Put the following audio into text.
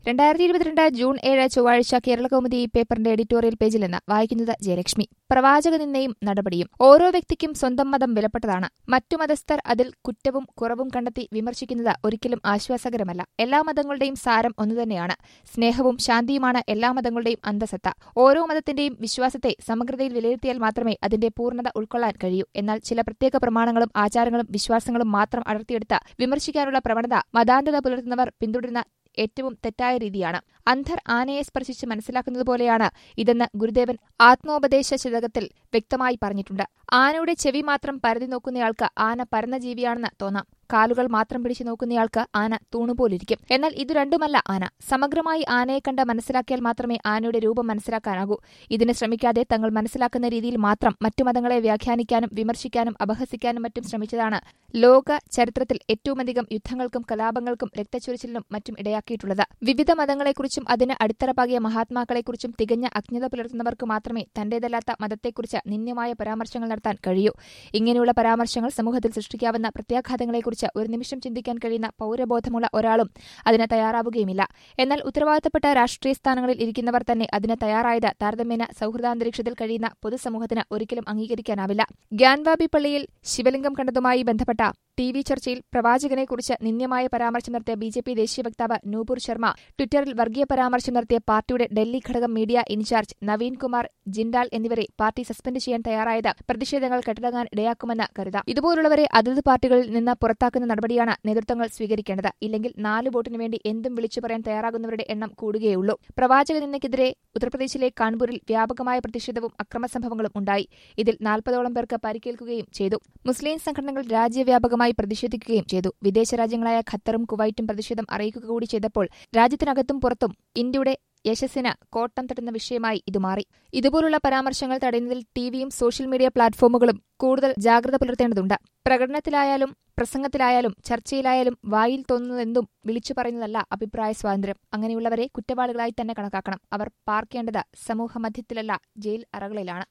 രണ്ടായിരത്തി ഇരുപത്തിരണ്ട് ജൂൺ ഏഴ് ചൊവ്വാഴ്ച കേരളകൗമുദി ഈ പേപ്പറിന്റെ എഡിറ്റോറിയൽ പേജിൽ നിന്ന് വായിക്കുന്നത് ജയലക്ഷ്മി പ്രവാചക നിന്നയും നടപടിയും ഓരോ വ്യക്തിക്കും സ്വന്തം മതം വിലപ്പെട്ടതാണ് മറ്റു മതസ്ഥർ അതിൽ കുറ്റവും കുറവും കണ്ടെത്തി വിമർശിക്കുന്നത് ഒരിക്കലും ആശ്വാസകരമല്ല എല്ലാ മതങ്ങളുടെയും സാരം ഒന്നുതന്നെയാണ് സ്നേഹവും ശാന്തിയുമാണ് എല്ലാ മതങ്ങളുടെയും അന്തസത്ത ഓരോ മതത്തിന്റെയും വിശ്വാസത്തെ സമഗ്രതയിൽ വിലയിരുത്തിയാൽ മാത്രമേ അതിന്റെ പൂർണ്ണത ഉൾക്കൊള്ളാൻ കഴിയൂ എന്നാൽ ചില പ്രത്യേക പ്രമാണങ്ങളും ആചാരങ്ങളും വിശ്വാസങ്ങളും മാത്രം അടർത്തിയെടുത്ത് വിമർശിക്കാനുള്ള പ്രവണത മതാന്ധത പുലർത്തുന്നവർ പിന്തുടരുന്ന ഏറ്റവും തെറ്റായ രീതിയാണ് അന്ധർ ആനയെ സ്പർശിച്ച് മനസ്സിലാക്കുന്നതുപോലെയാണ് ഇതെന്ന് ഗുരുദേവൻ ആത്മോപദേശ ശതകത്തിൽ വ്യക്തമായി പറഞ്ഞിട്ടുണ്ട് ആനയുടെ ചെവി മാത്രം പരതി നോക്കുന്നയാൾക്ക് ആന പരന്ന ജീവിയാണെന്ന് തോന്നാം കാലുകൾ മാത്രം പിടിച്ചു നോക്കുന്നയാൾക്ക് ആന തൂണുപോലിരിക്കും എന്നാൽ ഇതു രണ്ടുമല്ല ആന സമഗ്രമായി ആനയെ കണ്ട് മനസ്സിലാക്കിയാൽ മാത്രമേ ആനയുടെ രൂപം മനസ്സിലാക്കാനാകൂ ഇതിന് ശ്രമിക്കാതെ തങ്ങൾ മനസ്സിലാക്കുന്ന രീതിയിൽ മാത്രം മറ്റു മതങ്ങളെ വ്യാഖ്യാനിക്കാനും വിമർശിക്കാനും അപഹസിക്കാനും മറ്റും ശ്രമിച്ചതാണ് ലോക ചരിത്രത്തിൽ ഏറ്റവുമധികം യുദ്ധങ്ങൾക്കും കലാപങ്ങൾക്കും രക്തച്ചൊരിച്ചിലിനും മറ്റും ഇടയാക്കിയിട്ടുള്ളത് വിവിധ മതങ്ങളെക്കുറിച്ചും അതിന് അടിത്തറപ്പാകിയ മഹാത്മാക്കളെക്കുറിച്ചും തികഞ്ഞ അജ്ഞത പുലർത്തുന്നവർക്ക് മാത്രമേ തന്റേതല്ലാത്ത മതത്തെക്കുറിച്ച് നിന്ദ്യമായ പരാമർശങ്ങൾ നടത്താൻ കഴിയൂ ഇങ്ങനെയുള്ള പരാമർശങ്ങൾ സമൂഹത്തിൽ സൃഷ്ടിക്കാവുന്ന പ്രത്യാഘാതങ്ങളെക്കുറിച്ച് ഒരു നിമിഷം ചിന്തിക്കാൻ കഴിയുന്ന പൌരബോധമുള്ള ഒരാളും അതിന് തയ്യാറാവുകയുമില്ല എന്നാൽ ഉത്തരവാദിത്തപ്പെട്ട രാഷ്ട്രീയ സ്ഥാനങ്ങളിൽ ഇരിക്കുന്നവർ തന്നെ അതിന് തയ്യാറായത് താരതമ്യേന സൌഹൃദാന്തരീക്ഷത്തിൽ കഴിയുന്ന പൊതുസമൂഹത്തിന് ഒരിക്കലും അംഗീകരിക്കാനാവില്ല ഗ്യാൻവാബി പള്ളിയിൽ ശിവലിംഗം കണ്ടതുമായി ബന്ധപ്പെട്ട ടി വി ചർച്ചയിൽ പ്രവാചകനെക്കുറിച്ച് നിന്ദ്യമായ പരാമർശം നടത്തിയ ബി ജെ പി ദേശീയ വക്താവ് നൂപുർ ശർമ്മ ട്വിറ്ററിൽ വർഗീയ പരാമർശം നടത്തിയ പാർട്ടിയുടെ ഡൽഹി ഘടകം മീഡിയ ഇൻചാർജ് നവീൻ കുമാർ ജിൻഡാൽ എന്നിവരെ പാർട്ടി സസ്പെൻഡ് ചെയ്യാൻ തയ്യാറായത് പ്രതിഷേധങ്ങൾ കെട്ടടങ്ങാൻ ഇടയാക്കുമെന്ന് കരുതാം ഇതുപോലുള്ളവരെ അതത് പാർട്ടികളിൽ നിന്ന് പുറത്താക്കുന്ന നടപടിയാണ് നേതൃത്വങ്ങൾ സ്വീകരിക്കേണ്ടത് ഇല്ലെങ്കിൽ നാല് വോട്ടിനു വേണ്ടി എന്തും വിളിച്ചു പറയാൻ തയ്യാറാകുന്നവരുടെ എണ്ണം കൂടുകയുള്ളൂ പ്രവാചക നിന്നയ്ക്കെതിരെ ഉത്തർപ്രദേശിലെ കാൺപൂരിൽ വ്യാപകമായ പ്രതിഷേധവും അക്രമസംഭവങ്ങളും ഉണ്ടായി ഇതിൽ നാൽപ്പതോളം പേർക്ക് പരിക്കേൽക്കുകയും ചെയ്തു മുസ്ലിം സംഘടനകൾ രാജ്യവ്യാപകമായി പ്രതിഷേധിക്കുകയും ചെയ്തു വിദേശ രാജ്യങ്ങളായ ഖത്തറും കുവൈറ്റും പ്രതിഷേധം അറിയിക്കുക കൂടി ചെയ്തപ്പോൾ രാജ്യത്തിനകത്തും പുറത്തും ഇന്ത്യയുടെ യശസ്സിന് കോട്ടം തട്ടുന്ന വിഷയമായി ഇത് മാറി ഇതുപോലുള്ള പരാമർശങ്ങൾ തടയുന്നതിൽ ടിവിയും സോഷ്യൽ മീഡിയ പ്ലാറ്റ്ഫോമുകളും കൂടുതൽ ജാഗ്രത പുലർത്തേണ്ടതുണ്ട് പ്രകടനത്തിലായാലും പ്രസംഗത്തിലായാലും ചർച്ചയിലായാലും വായിൽ തോന്നുന്നതെന്തും വിളിച്ചു പറയുന്നതല്ല അഭിപ്രായ സ്വാതന്ത്ര്യം അങ്ങനെയുള്ളവരെ കുറ്റവാളികളായി തന്നെ കണക്കാക്കണം അവർ പാർക്കേണ്ടത് സമൂഹമധ്യത്തിലല്ല ജയിൽ അറകളിലാണ്